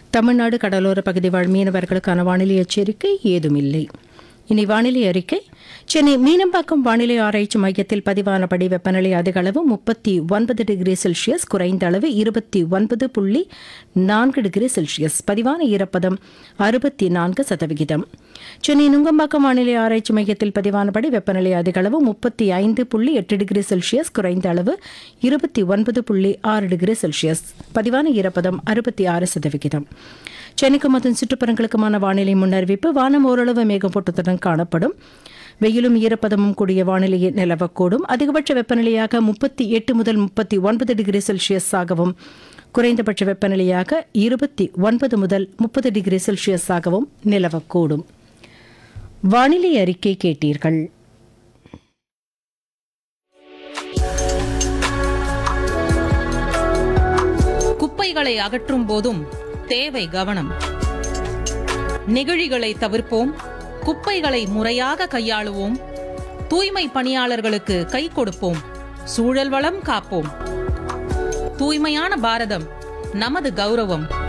தமிழ்நாடு கடலோர பகுதி வாழ் மீனவர்களுக்கான வானிலை எச்சரிக்கை ஏதுமில்லை இனி வானிலை அறிக்கை சென்னை மீனம்பாக்கம் வானிலை ஆராய்ச்சி மையத்தில் பதிவானபடி வெப்பநிலை அதிக அளவு முப்பத்தி ஒன்பது டிகிரி செல்சியஸ் குறைந்த அளவு இருபத்தி ஒன்பது புள்ளி நான்கு டிகிரி செல்சியஸ் பதிவான ஈரப்பதம் அறுபத்தி நான்கு சதவிகிதம் சென்னை நுங்கம்பாக்கம் வானிலை ஆராய்ச்சி மையத்தில் பதிவானபடி வெப்பநிலை அதிக அளவு முப்பத்தி ஐந்து புள்ளி எட்டு டிகிரி செல்சியஸ் குறைந்த அளவு இருபத்தி ஒன்பது புள்ளி ஆறு டிகிரி செல்சியஸ் பதிவான ஈரப்பதம் அறுபத்தி ஆறு சதவிகிதம் சென்னைக்கும் அதன் சுற்றுப்புறங்களுக்குமான வானிலை முன்னறிவிப்பு வானம் ஓரளவு மேகமூட்டத்துடன் காணப்படும் வெயிலும் ஈரப்பதமும் கூடிய வானிலையை நிலவக்கூடும் அதிகபட்ச வெப்பநிலையாக முப்பத்தி எட்டு முதல் முப்பத்தி ஒன்பது டிகிரி செல்சியஸ் ஆகவும் குறைந்தபட்ச வெப்பநிலையாக இருபத்தி ஒன்பது முதல் முப்பது டிகிரி செல்சியஸ் ஆகவும் நிலவக்கூடும் வானிலை அறிக்கை கேட்டீர்கள் குப்பைகளை அகற்றும் போதும் தேவை கவனம் நெகிழிகளை தவிர்ப்போம் குப்பைகளை முறையாக கையாளுவோம் தூய்மை பணியாளர்களுக்கு கை கொடுப்போம் சூழல் வளம் காப்போம் தூய்மையான பாரதம் நமது கௌரவம்